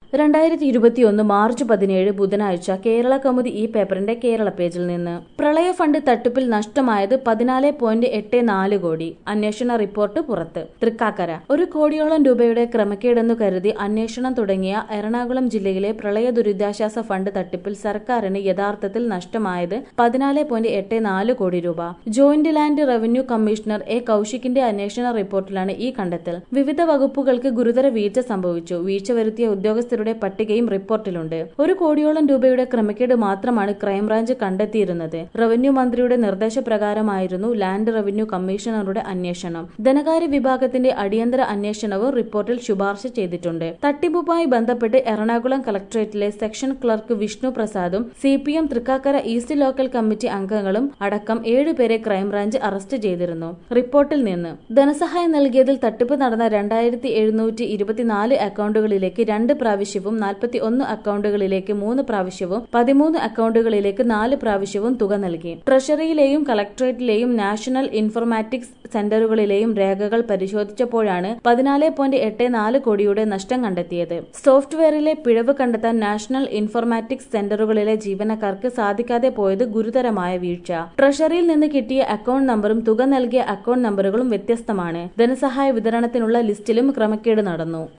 രണ്ടായിരത്തി ഇരുപത്തിയൊന്ന് മാർച്ച് പതിനേഴ് ബുധനാഴ്ച കേരള കൗമുദി ഈ പേപ്പറിന്റെ കേരള പേജിൽ നിന്ന് പ്രളയ ഫണ്ട് തട്ടിപ്പിൽ നഷ്ടമായത് പതിനാല് പോയിന്റ് എട്ട് നാല് കോടി അന്വേഷണ റിപ്പോർട്ട് പുറത്ത് തൃക്കാക്കര ഒരു കോടിയോളം രൂപയുടെ ക്രമക്കേടെന്നു കരുതി അന്വേഷണം തുടങ്ങിയ എറണാകുളം ജില്ലയിലെ പ്രളയ ദുരിതാശ്വാസ ഫണ്ട് തട്ടിപ്പിൽ സർക്കാരിന് യഥാർത്ഥത്തിൽ നഷ്ടമായത് പതിനാല് പോയിന്റ് എട്ട് നാല് കോടി രൂപ joint land revenue commissioner A കൌശികിന്റെ അന്വേഷണ റിപ്പോർട്ടിലാണ് ഈ കണ്ടെത്തൽ വിവിധ വകുപ്പുകൾക്ക് ഗുരുതര വീഴ്ച സംഭവിച്ചു വീഴ്ച വരുത്തിയ ഉദ്യോഗസ്ഥരുടെ പട്ടികയും റിപ്പോർട്ടിലുണ്ട് ഒരു കോടിയോളം രൂപയുടെ ക്രമക്കേട് മാത്രമാണ് ക്രൈംബ്രാഞ്ച് കണ്ടെത്തിയിരുന്നത് റവന്യൂ മന്ത്രിയുടെ നിർദ്ദേശപ്രകാരമായിരുന്നു ലാൻഡ് റവന്യൂ കമ്മീഷണറുടെ അന്വേഷണം ധനകാര്യ വിഭാഗത്തിന്റെ അടിയന്തര അന്വേഷണവും റിപ്പോർട്ടിൽ ശുപാർശ ചെയ്തിട്ടുണ്ട് തട്ടിപ്പുമായി ബന്ധപ്പെട്ട് എറണാകുളം കളക്ടറേറ്റിലെ സെക്ഷൻ ക്ലർക്ക് വിഷ്ണു പ്രസാദും C P M Thrikkakara east local committee അംഗങ്ങളും അടക്കം ഏഴുപേരെ ക്രൈംബ്രാഞ്ച് അറസ്റ്റ് ചെയ്തിരുന്നു റിപ്പോർട്ടിൽ നിന്ന് ധനസഹായം നൽകിയതിൽ തട്ടിപ്പ് നടന്ന രണ്ടായിരത്തി എഴുന്നൂറ്റി ഇരുപത്തിനാല് അക്കൗണ്ടുകളിലേക്ക് രണ്ട് പ്രാവശ്യവും നാൽപ്പത്തി ഒന്ന് അക്കൗണ്ടുകളിലേക്ക് മൂന്ന് പ്രാവശ്യവും പതിമൂന്ന് അക്കൗണ്ടുകളിലേക്ക് നാല് പ്രാവശ്യവും തുക നൽകി ട്രഷറിയിലെയും കളക്ടറേറ്റിലെയും നാഷണൽ ഇൻഫർമാറ്റിക്സ് സെന്ററുകളിലെയും രേഖകൾ പരിശോധിച്ചപ്പോഴാണ് പതിനാല് പോയിന്റ് എട്ട് നാല് കോടിയുടെ നഷ്ടം കണ്ടെത്തിയത് സോഫ്റ്റ്വെയറിലെ പിഴവ് കണ്ടെത്താൻ നാഷണൽ ഇൻഫർമാറ്റിക്സ് സെന്ററുകളിലെ ജീവനക്കാർക്ക് സാധിക്കാതെ പോയത് ഗുരുതരമായ വീഴ്ച ട്രഷറിയിൽ നിന്ന് കിട്ടിയ അക്കൗണ്ട് നമ്പറും തുക നൽകിയ അക്കൗണ്ട് നമ്പറുകളും വ്യത്യസ്തമാണ് ധനസഹായ വിതരണത്തിനുള്ള ലിസ്റ്റിലും ക്രമക്കേട് നടന്നു